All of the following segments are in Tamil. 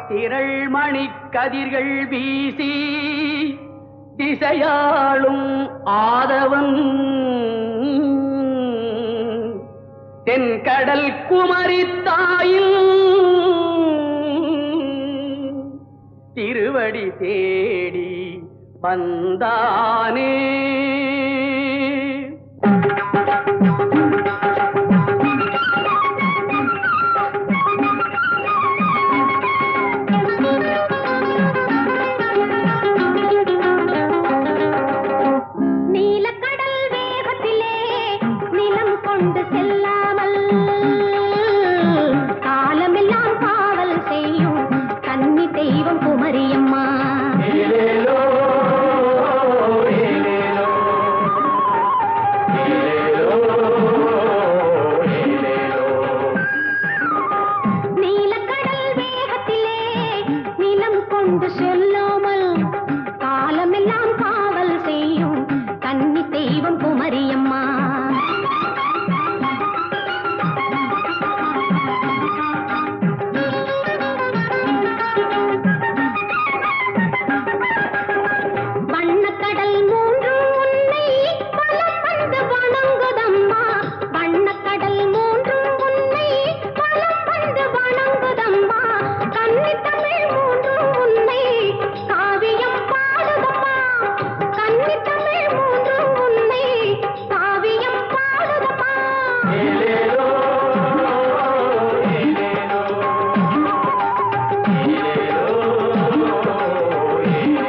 திரள்மணி கதிர்கள் வீசி திசையாளும் ஆதவன் தென்கடல் குமரி தாயில் திருவடி தேடி வந்தானே நீலக்கடல் வேகத்திலே நிலம் கொண்டு செல்லாமல் காலமெல்லாம் காவல் செய்யும் கன்னி தெய்வம் குமரியம்மா ஏலேலோ, ஏலேலோ, ஏலேலோ, ஏலேலோ. நீலக்கடல் வேகத்திலே நிலம் கொண்டு செல்லாமல் காலமெல்லாம் காவல் செய்யும் கன்னி தெய்வம் குமரியம்மா வண்ணக்கடல் மூன்று உன்னை வலம் வந்து வணங்குதம்மா வண்ணக்கடல் மூன்று உன்னை வலம் வந்து வணங்குதம்மா கன்னி தமிழ் மூன்று உன்னை காவியம் பாடுதம்மா கன்னி தமிழ் மூன்று உன்னை காவியம் பாடுதம்மா ஏலேலோ, ஏலேலோ, ஏலேலோ,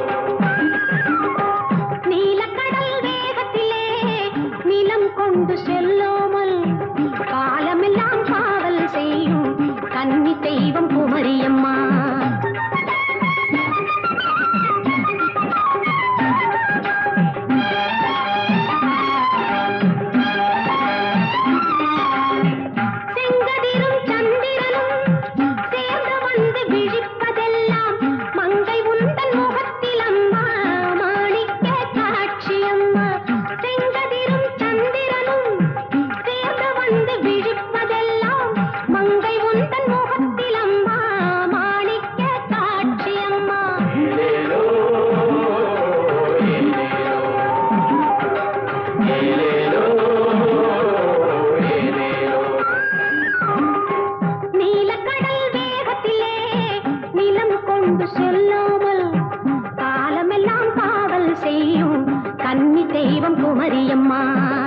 நீலக்கடல் வேகத்திலே நிலம் கொண்டு செல்லாமல் காலமெல்லாம் காவல் செய்யும் கன்னி தெய்வம் குமரியம்மா செங்கதிரும் சந்திரனும் சேர்ந்து வந்து விழிப்பதெல்லாம் மங்கை உந்தன் முகத்தில் அம்மா மாணிக்க காட்சியம்மா செங்கதிரும் சந்திரனும் சேர்ந்து வந்து விழிப்பதெல்லாம் மங்கை உந்தன் முகத்தில் அம்மா மாணிக்க காட்சியம்மா ஏலேலோ, ஏலேலோ, ஏலேலோ. நீலக்கடல் வேகத்திலே நிலம் கொண்டு செல்லாமல் காலமெல்லாம் காவல் செய்யும் கன்னி தெய்வம் குமரியம்மா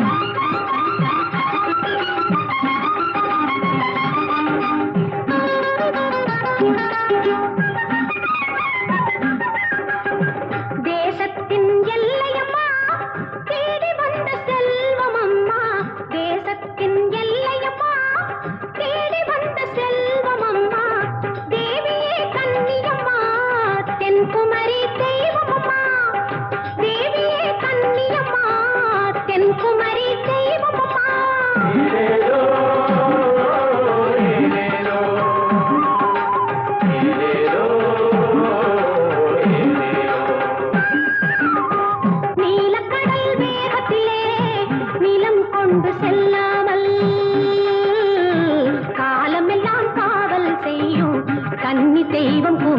தேசத்தின் எல்லையம்மா தேடி வந்த செல்வம் அம்மா தேசத்தின் எல்லையம்மா தேடி வந்த செல்வம் அம்மா தேவியே கன்னியம்மா தென்குமரி தெய்வமம்மா தேவியே கன்னியம்மா தென்குமரி தெய்வமம்மா ஏலேலோ, ஏலேலோ, ஏலேலோ, ஏலேலோ. நீலக்கடல் வேகத்திலே நிலம் கொண்டு செல்லாமல் காலமெல்லாம் காவல் செய்யும் கன்னி தெய்வம்